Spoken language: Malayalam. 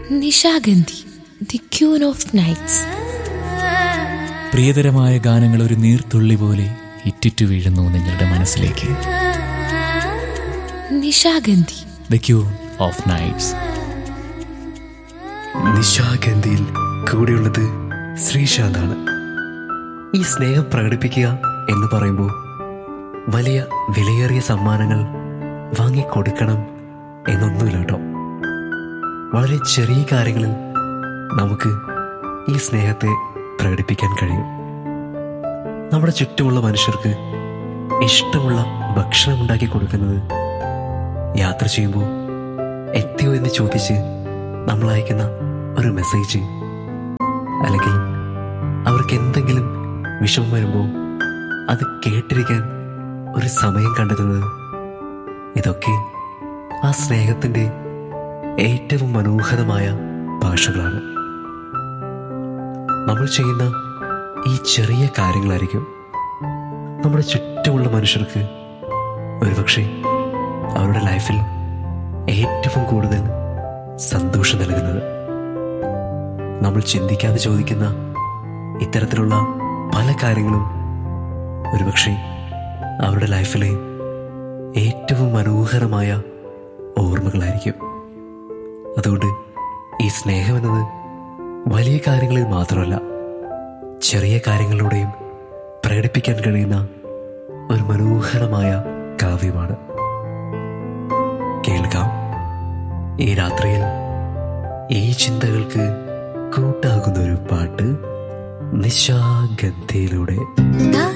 Nishagandhi the queen of nights പ്രിയതരമായ ഗാനങ്ങൾ ഒരു നീർത്തുള്ളി പോലെ ഇറ്റിറ്റു വീഴുന്നു നിങ്ങളുടെ മനസ്സിലേക്ക് Nishagandhi the queen of nights നിശാഗന്ധിയിൽ കൂടെയുള്ളത് ശ്രീശാന്താണ് ഈ സ്നേഹം പ്രകടിപ്പിക്കുക എന്ന് പറയുമ്പോൾ വലിയ വിലയേറിയ സമ്മാനങ്ങൾ വാങ്ങിക്കൊടുക്കണം എന്നൊന്നുമില്ല കേട്ടോ വളരെ ചെറിയ കാര്യങ്ങളിൽ നമുക്ക് ഈ സ്നേഹത്തെ പ്രകടിപ്പിക്കാൻ കഴിയും നമ്മുടെ ചുറ്റുമുള്ള മനുഷ്യർക്ക് ഇഷ്ടമുള്ള ഭക്ഷണം ഉണ്ടാക്കി കൊടുക്കുന്നത് യാത്ര ചെയ്യുമ്പോൾ എത്തിയോ എന്ന് ചോദിച്ച് നമ്മൾ അയക്കുന്ന ഒരു മെസ്സേജ് അല്ലെങ്കിൽ അവർക്ക് എന്തെങ്കിലും വിഷമം വരുമ്പോൾ അത് കേട്ടിരിക്കാൻ ഒരു സമയം കണ്ടെത്തുന്നത് ഇതൊക്കെ ആ സ്നേഹത്തിൻ്റെ ഏറ്റവും മനോഹരമായ ഭാഷകളാണ് നമ്മൾ ചെയ്യുന്ന ഈ ചെറിയ കാര്യങ്ങളായിരിക്കും നമ്മുടെ ചുറ്റുമുള്ള മനുഷ്യർക്ക് ഒരുപക്ഷെ അവരുടെ ലൈഫിൽ ഏറ്റവും കൂടുതൽ സന്തോഷം നൽകുന്നത് നമ്മൾ ചിന്തിക്കാതെ ചോദിക്കുന്ന ഇത്തരത്തിലുള്ള പല കാര്യങ്ങളും ഒരുപക്ഷെ അവരുടെ ലൈഫിലെ ഏറ്റവും മനോഹരമായ ഓർമ്മകളായിരിക്കും അതുകൊണ്ട് ഈ സ്നേഹം എന്നത് വലിയ കാര്യങ്ങളിൽ മാത്രമല്ല ചെറിയ കാര്യങ്ങളിലൂടെയും പ്രകടിപ്പിക്കാൻ കഴിയുന്ന ഒരു മനോഹരമായ കാവ്യമാണ് കേൾക്കാം ഈ രാത്രിയിൽ ഈ ചിന്തകൾക്ക് കൂട്ടാകുന്ന ഒരു പാട്ട് നിശാഗന്ധിയിലൂടെ ദാ